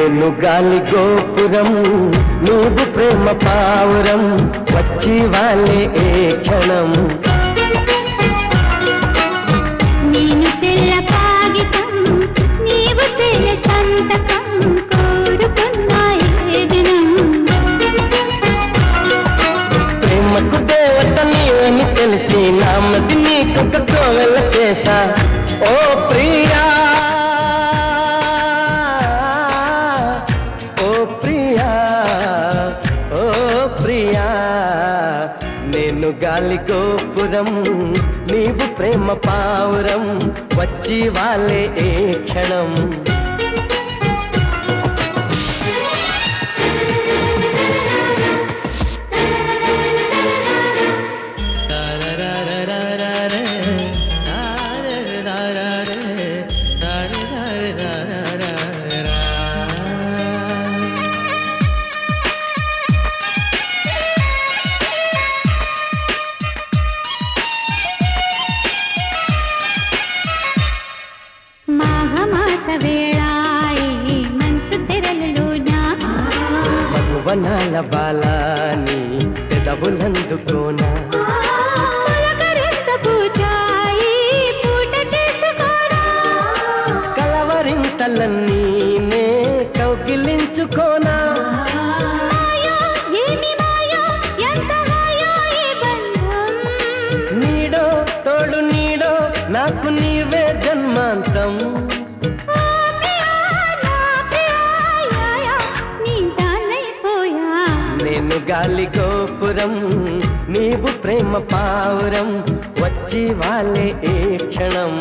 నేను గాలి గోపురం నువ్వు ప్రేమ పావురం వచ్చి వాళ్ళే ఏ క్షణం నేను తెల్ల కాగితం నీవు తెల్ల సంతకం కోరుకున్నా ఏ దినం ప్రేమకు దేవత నీవని తెలిసి నామది నీకొక కోవెల చేసా ఓ ప్రియా ఓ ప్రియా ఓ ప్రియా నేను గాలి గోపురం నీవు ప్రేమ పావురం వచ్చి వాళ్ళే ఏ క్షణం మాఘమాస వేళాయి మంచు తెరలులోన మగువనాల బాలాని పెదవులందుకోనా పులకరింత పూజాయి పూట చేసుకోరా కలవరింతలన్నీ నే కౌగిలించుకోనా మాయా ఏమి మాయా ఎంత మాయా ఈ బంధం నీడో తోడు నీడో నాకు నీవే జన్మాంతం ఓ ప్రియా నా ప్రియాయాయా నీ దానైపోయా నేను గాలి గోపురం నీవు ప్రేమ పావురం వచ్చి వాళ్ళే ఏ క్షణం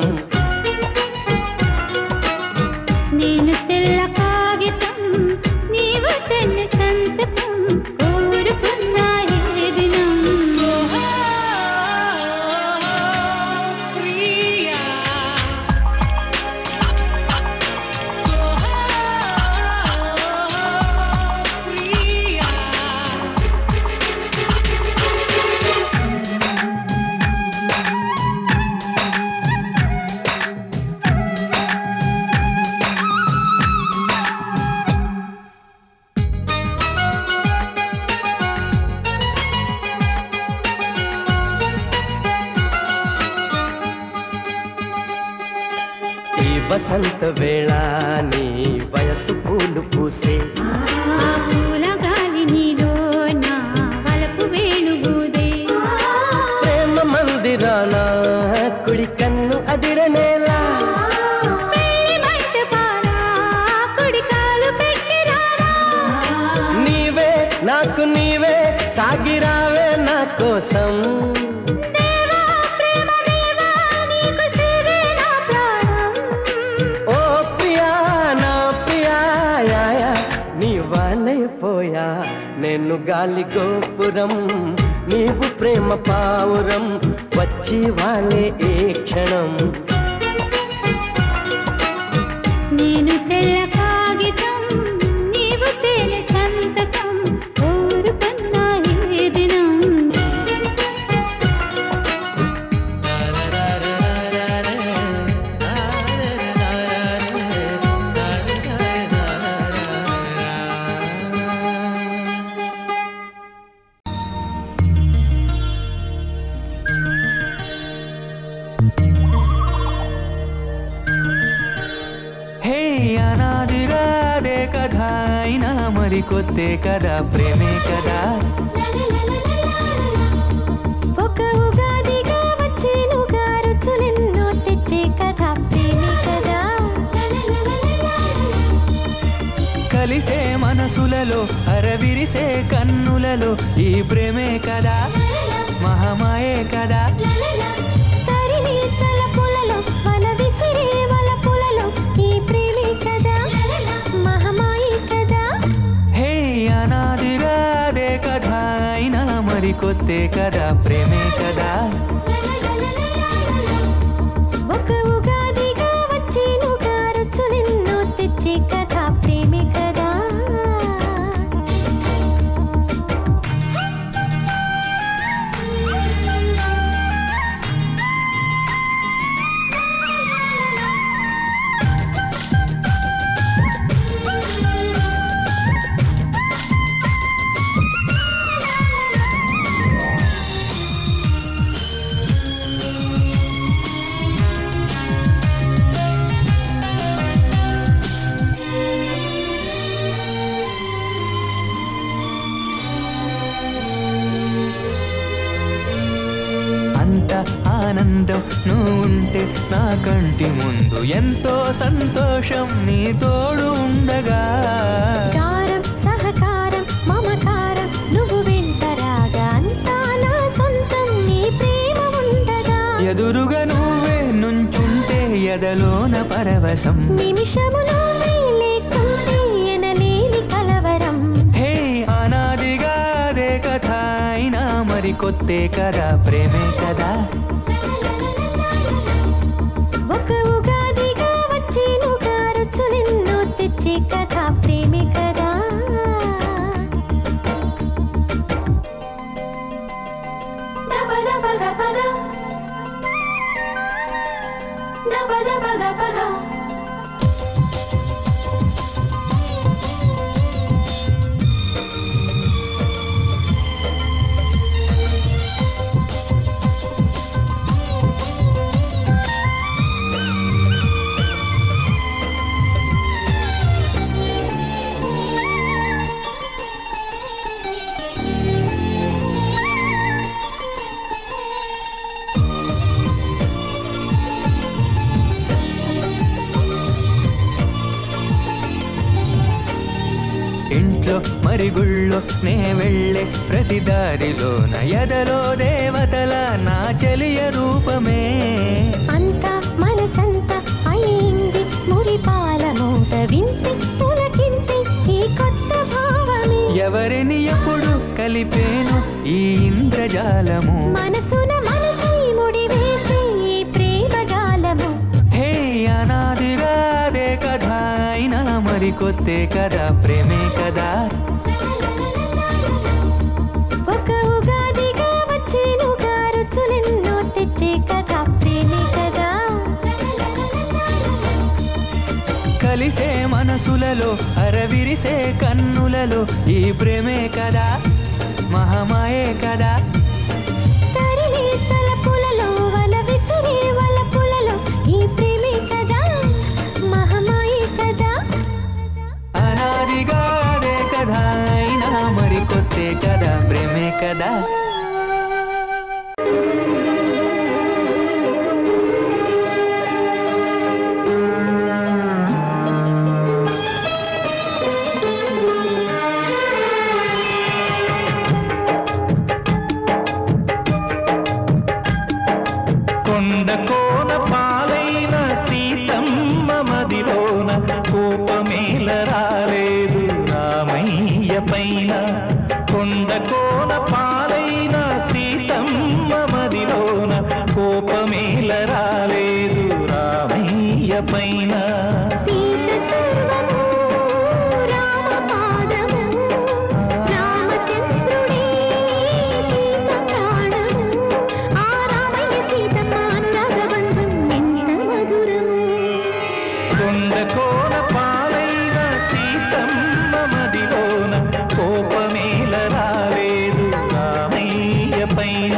నేను తెల్ల కాగితం నీవు తెల్ల సంతకం కోరుకున్నా ఏ దినం ఈ వసంత వేళ నీ వయసు పూలు పూసే ఆ పూల గాలి నీలో నా వలపు వేణుగూదే ప్రేమ మందిరాన కుడి కన్ను అదిరనేలా పెళ్లి మంటపాన కుడికాలు పెట్టి రారా నీవే నాకు నీవే సాగిరావే నా కోసం దేవా ప్రేమ దేవా నీకు సేవే నా ప్రాణం ఓ ప్రియా నా ప్రియా యాయా నీ వానైపోయా నేను గాలి గోపురం నీవు ప్రేమ పావురం వచ్చి వాళ్ళే ఏ క్షణం నేను తెల్ల కాగితం నీవు తెల్ల సంతకం కోరుకున్నా ఏ దినం హే అనాదిరాదే కథ అయినా మరి కొత్తే కదా ప్రేమే కదా ఒక ఉగాదిగా వచ్చేనుగా రుచులెన్నో తెచ్చే కథ ప్రేమి కదా కలిసే మనసులలో అరవిరిసే కన్నులలో ఈ ప్రేమే కదా మహమాయే కదా తరిమి తలపులలో వల విసిరే వలపులలో ఈ ప్రేమే కదా మహమాయి కదా హే అనాదిరాదే కథ అయినా మరి కొత్తే కదా ప్రేమే కదా ఒక ఉగాదిగా వచ్చేనుగా రుచులెన్నో తెచ్చే కథ ప్రేమే కదా నువ్వు ఉంటే నా కంటి ముందు ఎంతో సంతోషం నీ తోడు ఉండగా కారం సహకారం మమకారం నువ్వు వెంటరాగా అంతా నా సొంతం నీ ప్రేమ ఉండగా ఎదురుగా నువ్వే నుంచుంటే ఎదలోన పరవశం నిమిషము నువ్వే లేకుంటే ఎనలేని కలవరం హే అనాదిగా అదే కథ అయినా మరి కొత్తే కదా ప్రేమే కదా ఒక ఉగాదిగా వచ్చేను కారచులెన్నో తెచ్చే కథ ప్రేమే కదా దబ దబ దబ ద. దబ దబ దబ ద. ఇంట్లో మరి గుళ్ళో నే వెళ్ళే ప్రతి దారిలోన ఎదలో దేవతల నా చెలియ రూపమే అంతా మనసంతా అయింది మురిపాల మూట వింటే పులకింతే ఈ కొత్త భావమే ఎవరిని ఎప్పుడు కలిపేను ఈ ఇంద్రజాలము మనసున మనసై ముడివేసే ఈ ప్రేమగాలము హే అనాదిగా అదే కథ అయినా మరి కొత్తే కదా ప్రేమే కదా ఒక ఉగాదిగా వచ్చేను కారుచులెన్నో తెచ్చే కథ ప్రేమే కదా కలిసే మనసులలో అరవిరిసే కన్నులలో ఈ ప్రేమే కదా మహమాయే కదా తరిమే తలపులలో వల విసిరే వలపులలో ఈ ప్రేమే కదా మహమాయే కదా అనాదిగా అదే కదా అయినా మరి కొత్తే కదా ప్రేమే కదా కొండ కోన పాలైన సీతమ్మ మదిలోన కోపమేల రాలేదు రామయ్య పైన కొండ కోన పాలైన సీతమ్మ మదిలోన కోపమేల రాలేదు రామయ్య పైన సీత సర్వము రామ పాదము రామచంద్రుడే సీత ప్రాణము ఆ రామయ్య సీతమ్మ అనురాగబంధం ఎంత మధురము కొండ కోన పాలైన సీతమ్మ మదిలోన కోపమేల రాలేదు రామయ్య పైన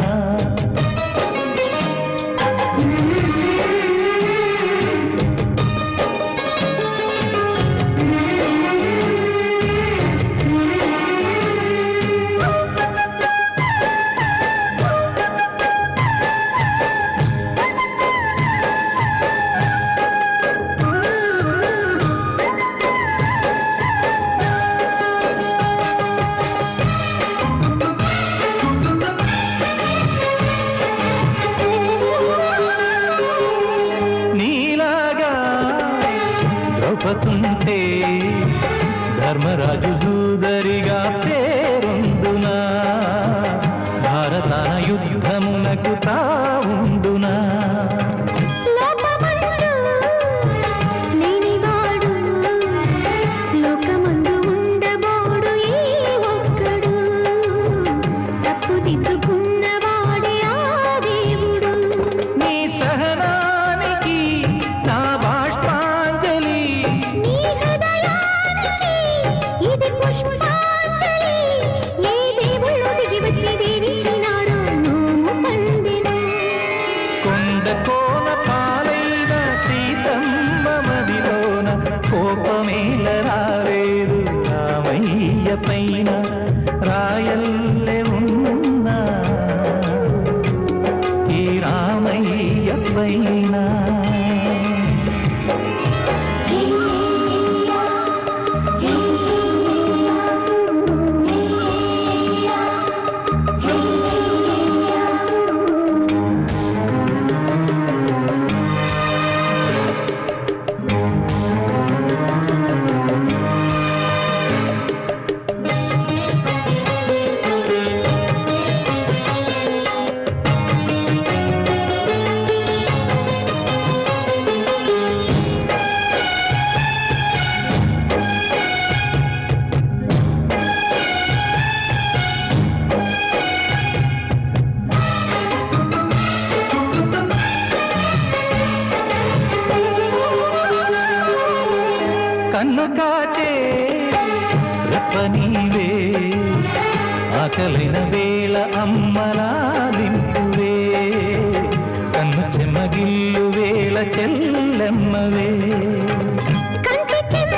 నీలాగా ద్రౌపదుంటే ధర్మరాజు జూదరిగా పేరొందునా భారతాన యుద్ధమునకు తావుండునా లోకమందు లేనివాడు లోకమందు ఉండబోడు ఏ ఒక్కడు తప్పు దిద్దుకున్నవాడే ఆ దేవుడు నీ సహనానికి నా బాష్పాంజలి నీ హృదయానికి ఇది పుష్పాంజలి ఏ దేవుళ్ళు దిగి వచ్చి దీవించినారో నోము పందెను కొండ కోన పాలైన సీతమ్మ మదిలోన కోపమేల రాలేదు రామయ్య పైన రాయల్లె ఉన్నా ఈ రామయ్య ఆకలైన వేళ అమ్మలాలింపువే కన్ను చెమ్మగిల్లు వేళ చెల్లెమ్మవే కంటి చెమ్మ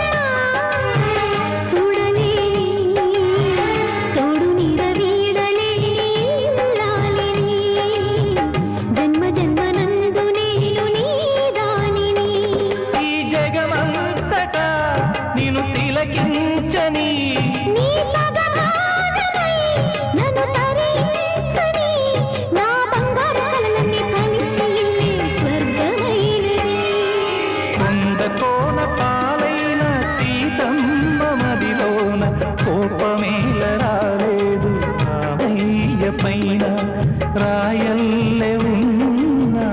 చూడలేని తోడు నీడ వీడలేని ఇల్లాలిని జన్మ జన్మనందు నేను నీ దానిని ఈ జగమంతటా నిన్ను తిలకించని నీ సగభాగమై నన్ను తరించని నా బంగారు కలలన్నీ ఫలించి ఇల్లే స్వర్గమైనది కొండ కోన పాలైన సీతమ్మ మదిలోన కోపమేల రాలేదు రామయ్య పైన రాయల్లె ఉన్నా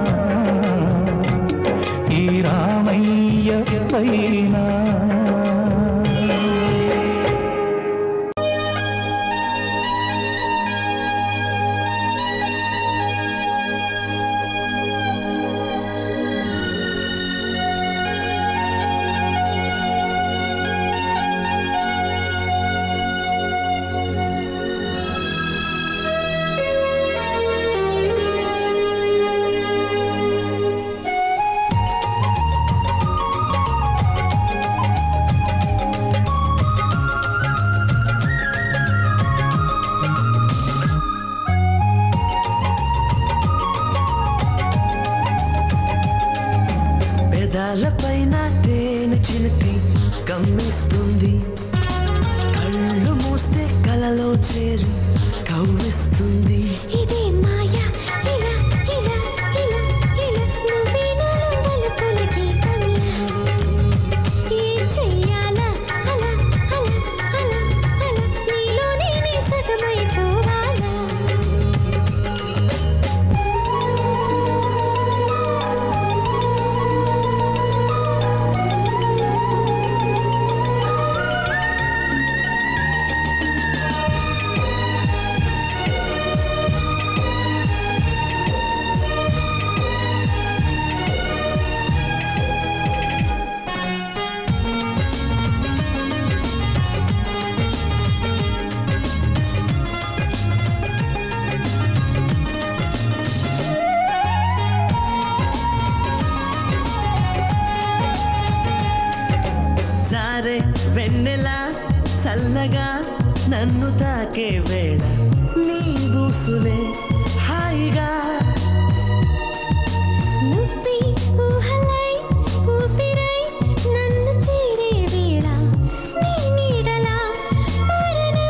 ఈ రామయ్య పైన పెదాలపైన తేనె చినుకి కమ్మిస్తుంది కళ్ళు మూస్తే కలలో చేరి కవ్విస్తుంది ఇదే మాయా ఇలా ఇలా ఇలా ఇలా నువ్వే నాలో వలపుల గీతంలా ఏం చెయ్యాలా అలా అలా అలా అలా నీలో నేనే సగమైపోవాలా జారే వెన్నెలా చల్లగా నన్ను తాకే వేళ నీ బూసులే హాయిగా నువ్వే ఊహలై ఊపిరై నన్ను చేరే వేళ నీ నీడలా మారనా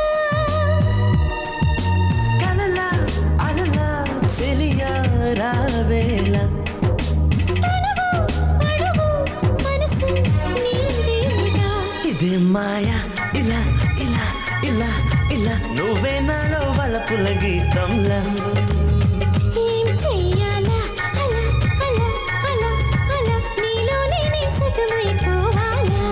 కలలా అలలా చెలియా రావేళ అడుగు మనసు నీదేగా ఇదే మాయా ఇలా ఇలా ఇలా ఇలా నువ్వే నాలో వలపుల గీతంలా ఏం చెయ్యాలా అలా అలా అలా అలా నీలో నేనే సగమైపోవాలా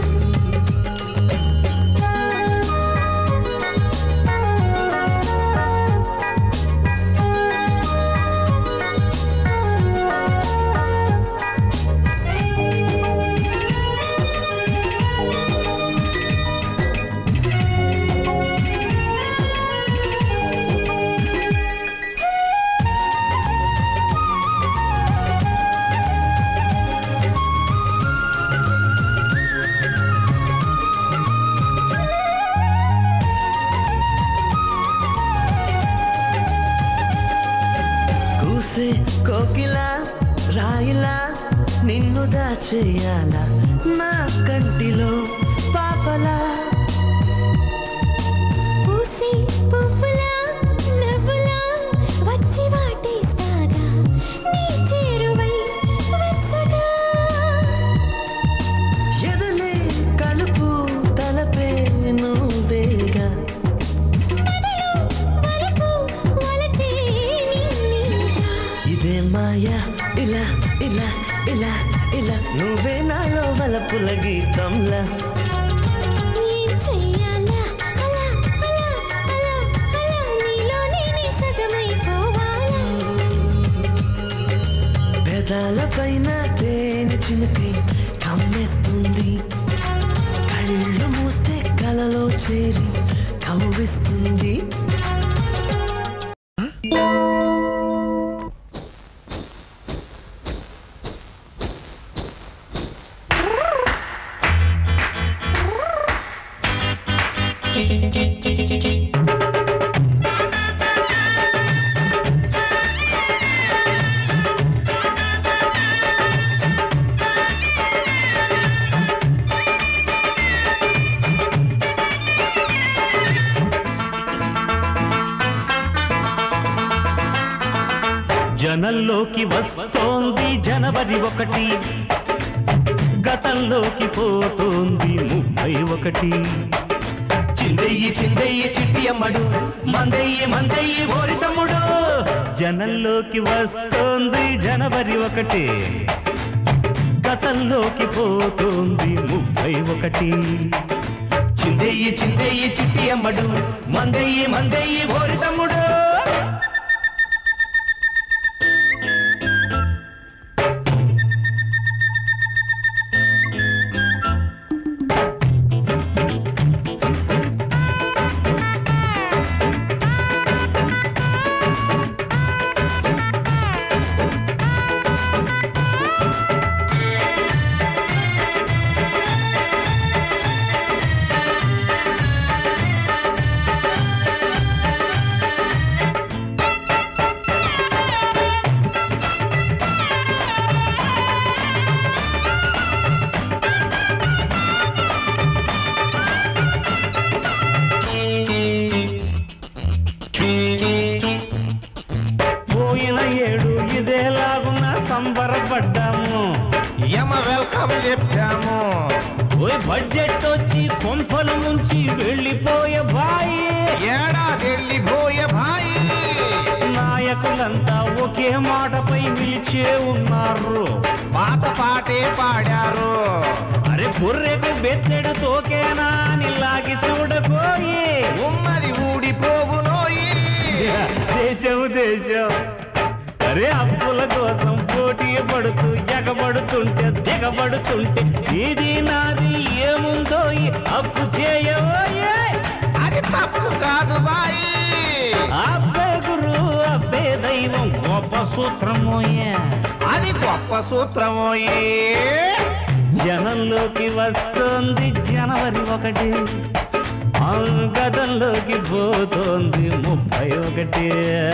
కూసే కోకిలా రాయిలా నిన్ను దాచేయాలా నా కంటిలో పాపలా పూసి పువ్వులా నవ్వులా వచ్చి వాటేస్తాగా నీ చేరువై వరుసగా ఎదులే కలుపు తలపే నువ్వేగా వలపు వలచే నిన్నిగా ఇదే మాయా ఇలా ఇలా ఇలా ఇలా నువ్వే నాలో వలపుల గీతంలా ఏం చెయ్యాలా అలా అలా అలా అలా నీలో నేనే సగమైపోవాలా పెదాల పైన తేనె చినుకై కమ్మేస్తుంది కళ్ళు మూస్తే కలలో చేరి కవ్విస్తుంది జనంలోకి వస్తోంది జనవరి ఒకటి గతంలోకి పోతోంది ముప్పై ఒకటి చిందయ్యి చిందయ్యి చిట్టి అమ్మడు మందయ్యి మందయ్యి ఓరి తమ్ముడు జనంలోకి వస్తోంది జనవరి ఒకటి గతంలోకి పోతోంది ముప్పై ఒకటి చిందయ్యి చిందయ్యి చిట్టి అమ్మడు మందయ్యి మందయ్యి ఓరి తమ్ముడు పోయిన ఏడు ఇదేలాగున సంబరపడ్డాము యమ వెల్కమ్ చెప్పాము ఓయ్ బడ్జెట్ వచ్చి కొంపలు ముంచి వెళ్ళిపోయే బాయి ఏడాది వెళ్ళిపోయే భాయి నాయకులంతా ఒకే మాటపై నిలిచే ఉన్నారు పాత పాటే పాడారు అరే బుర్రెకు బెత్తెడు తోకేనా అని లాగి చూడకోయి ఉమ్మది ఊడిపోవునోయి దేశం దేశం అరే అప్పుల కోసం పోటీ పడుతూ ఎగబడుతుంటే దిగబడుతుంటే ఇది నాది ఏముందో ఈ అప్పు చేయబోయే అది తప్పు కాదు బాయి అబ్బే గురు అబ్బే దైవం గొప్ప సూత్రమోయే అది గొప్ప సూత్రమోయే జనంలోకి వస్తుంది జనవరి ఒకటి ఆ గదంలోకి పోతోంది ముప్పై ఒకటి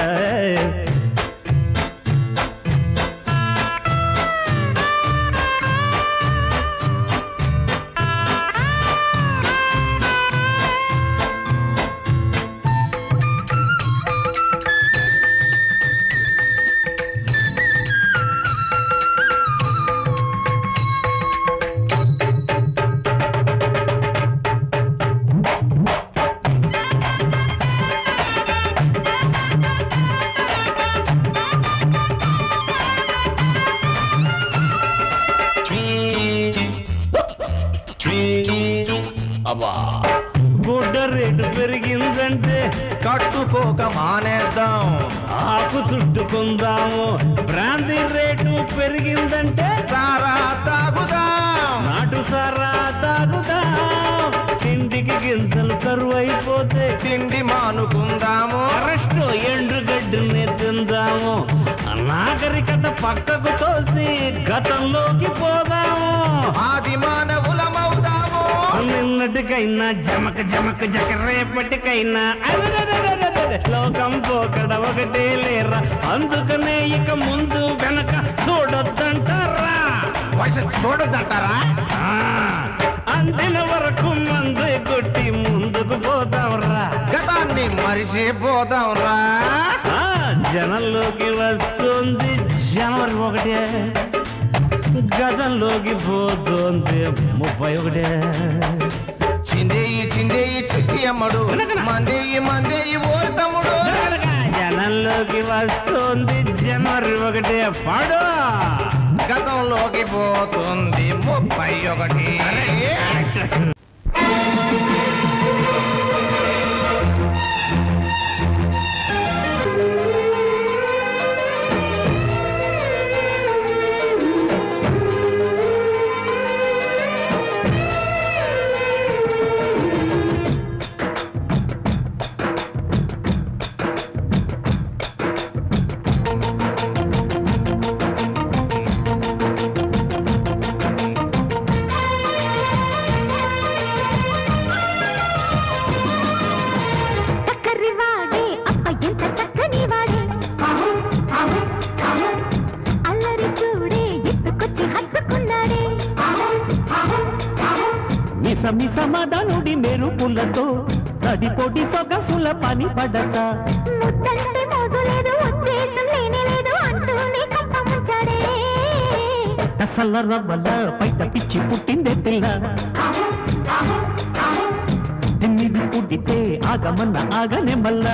అబ్బా గుడ్డ రేటు పెరిగిందంటే కట్టుకోక మానేద్దాం ఆకు చుట్టుకుందాము బ్రాంతి రేటు పెరిగిందంటే సారా తాగుదాం నాటు సారా తాగుదాం తిండికి గింజలు కరువైపోతే తిండి మానుకుందాము అరెస్టు ఎండుగడ్డిని తిందాము నాగరికత పక్కకు తోసి గతంలోకి పోదాము ఆది మానవులమవుదాము నిన్నటికైనా జమక జమక జక రేపటికైనా అరెరెరెరెరెరె. లోకం పోకడ ఒకటే లేరా అందుకనే ఇక ముందు వెనక చూడొద్దంటారా వయసు చూడదంటారా ఆ, అందిన వరకు మందు కొట్టి ముందుకు పోదాంరా గతాన్ని మరిచిపోదాం రా ఆ, జనంలోకి వస్తుంది జనవరి ఒకటే గతంలోకి పోతుంది ముప్పై ఒకటే చిందేయి చిందేయి చిట్టి అమ్మడు మందేయి మందేయి ఓరి తమ్ముడు జనంలోకి వస్తుంది జనవరి ఒకటే పాడు గతంలోకి పోతుంది ముప్పై ఒకటి మిసమిస మదనుడి మెరుపులతో తడిపొడి సొగసుల పని పడక ముద్దంటే మోజు లేదు ఉద్దేశం లేనే లేదు అంటూనే కప్ప ముంచాడే కసల రవ్వల బయట పిచ్చి పుట్టిందే పిల్ల తిమ్మిది పుట్టితే ఆగమన్న ఆగనే మల్లా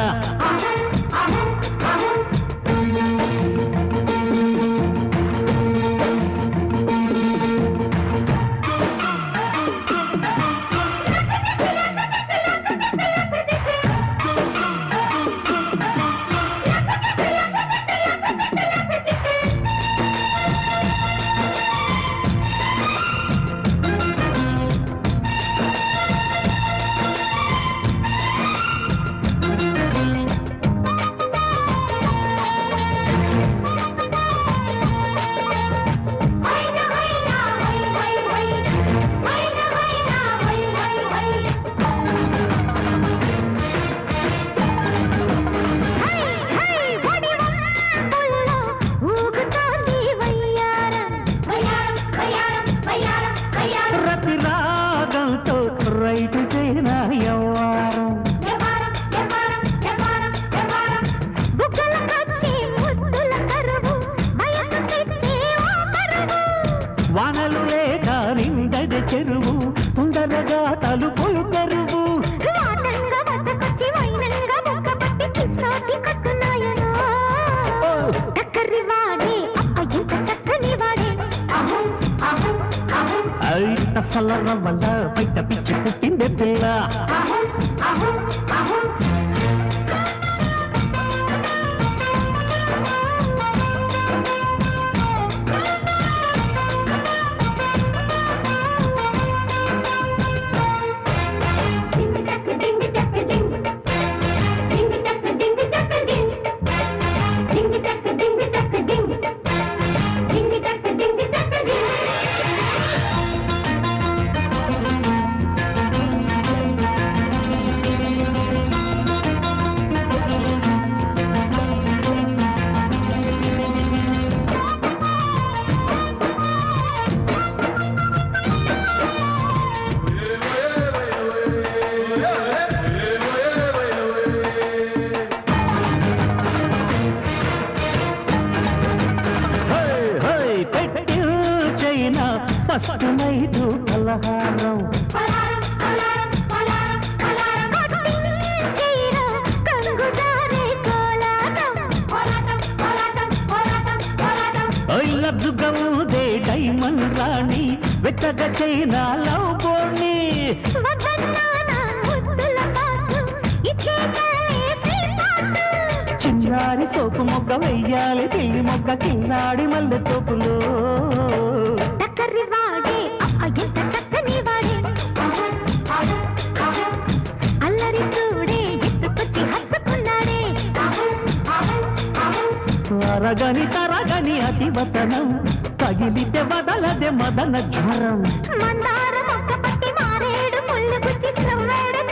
రతి రాగంతో రైతు చేన యవ్వారం వానలు లేక నిండది చెరువు తొందరగా తలుపులు తెరువు ఐ తసల రవ్వల బయట పిచ్చి పుట్టిందే పిల్ల హై, హై, పెట్టిల్చైనా ఫస్ట్ నైటు పలహారం ఐ లబ్జుగా ఉందే డైమండ్ రాణి వెచ్చగా చైనా లవ్ బోర్ని చిన్నారి సోపు మొగ్గ వెయ్యాలి పిల్లి మొగ్గ కిన్నాడి మల్లె తోపులో అల్లరి చూడే ఎత్తుకొచ్చి హత్తుకున్నాడే తరగని తరగని అతివతనం తగిలితే వదలదే మదన జ్వరం మందార మొక్క పట్టి మారేడు ముళ్ళు గుచ్చి నవ్వాడు